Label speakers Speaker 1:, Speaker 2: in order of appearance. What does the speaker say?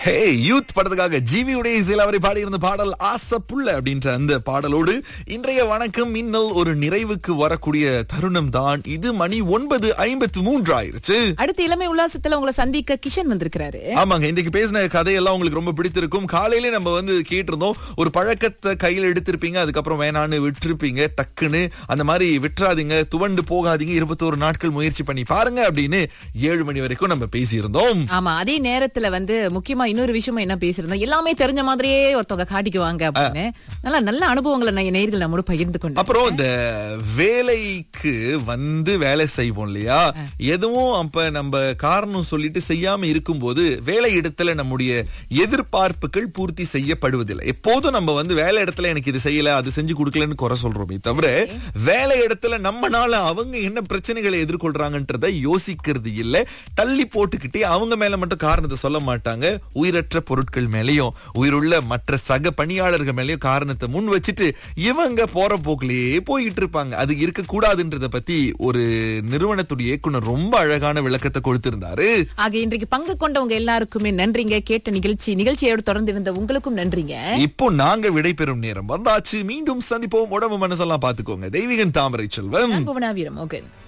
Speaker 1: ஹே youth படத்துக்காக GV உடைய இசையில் அவரை பாடியிருந்த பாடல் ஆசப்புள்ள அப்படின்ற அந்த பாடலோடு இன்றைய வணக்கம் இன்னல் ஒரு நிறைவுக்கு வரக்கூடிய தருணம் தான் இது மணி ஒன்பது ஐம்பத்து மூன்று ஆயிருச்சு
Speaker 2: அடுத்து இளமை உல்லாசத்துல உங்களை சந்திக்க கிஷன் வந்திருக்கிறாரு
Speaker 1: ஆமாங்க இன்றைக்கு பேசின கதையெல்லாம் உங்களுக்கு ரொம்ப பிடித்திருக்கும் காலையில நம்ம வந்து கேட்டிருந்தோம் ஒரு பழக்கத்தை கையில் எடுத்திருப்பீங்க அதுக்கப்புறம் வேணான்னு விட்டுருப்பீங்க டக்குன்னு அந்த மாதிரி விட்டுறாதீங்க துவண்டு போகாதீங்க இருபத்தோரு நாட்கள் முயற்சி பண்ணி பாருங்க அப்படின்னு ஏழு மணி வரைக்கும் நம்ம பேசியிருந்தோம்
Speaker 2: ஆமா அதே நேரத்துல வந்து முக்கியமா இன்னொரு விஷயமா என்ன பேசியிருந்தோம் எல்லாமே தெரிஞ்ச மாதிரியே ஒருத்தவங்க காட்டிக்குவாங்க அப்படின்னு நல்லா நல்ல அனுபவங்களை நான் நேர்கள் நம்மோட பகிர்ந்து கொண்டு
Speaker 1: அப்புறம் இந்த வேலைக்கு வந்து வேலை செய்வோம் இல்லையா எதுவும் அப்ப நம்ம காரணம் சொல்லிட்டு செய்யாம இருக்கும்போது வேலை இடத்துல நம்முடைய எதிர்பார்ப்புகள் பூர்த்தி செய்யப்படுவதில்லை எப்போதும் நம்ம வந்து வேலை இடத்துல எனக்கு இது செய்யல அது செஞ்சு கொடுக்கலன்னு குறை சொல்றோமே தவிர வேலை இடத்துல நம்மனால அவங்க என்ன பிரச்சனைகளை எதிர்கொள்றாங்கன்றத யோசிக்கிறது இல்ல தள்ளி போட்டுக்கிட்டே அவங்க மேல மட்டும் காரணத்தை சொல்ல மாட்டாங்க உயிரற்ற பொருட்கள் மேலயும் உயிருள்ள மற்ற சக பணியாளர்கள் மேலயும் காரணத்தை முன் வச்சுட்டு இவங்க போற போக்கிலேயே போயிட்டு இருப்பாங்க அது இருக்க கூடாதுன்றத பத்தி ஒரு நிறுவனத்துடைய இயக்குனர் ரொம்ப அழகான விளக்கத்தை கொடுத்திருந்தாரு
Speaker 2: ஆக இன்றைக்கு பங்கு கொண்டவங்க எல்லாருக்குமே நன்றிங்க கேட்ட நிகழ்ச்சி நிகழ்ச்சியோடு தொடர்ந்து இருந்த உங்களுக்கும் நன்றிங்க
Speaker 1: இப்போ நாங்க விடைபெறும் நேரம் வந்தாச்சு மீண்டும் சந்திப்போம் உடம்பு மனசெல்லாம் பாத்துக்கோங்க தெய்வீகன் தாமரை செல்வம்
Speaker 2: புவனா வீரம் ஓகே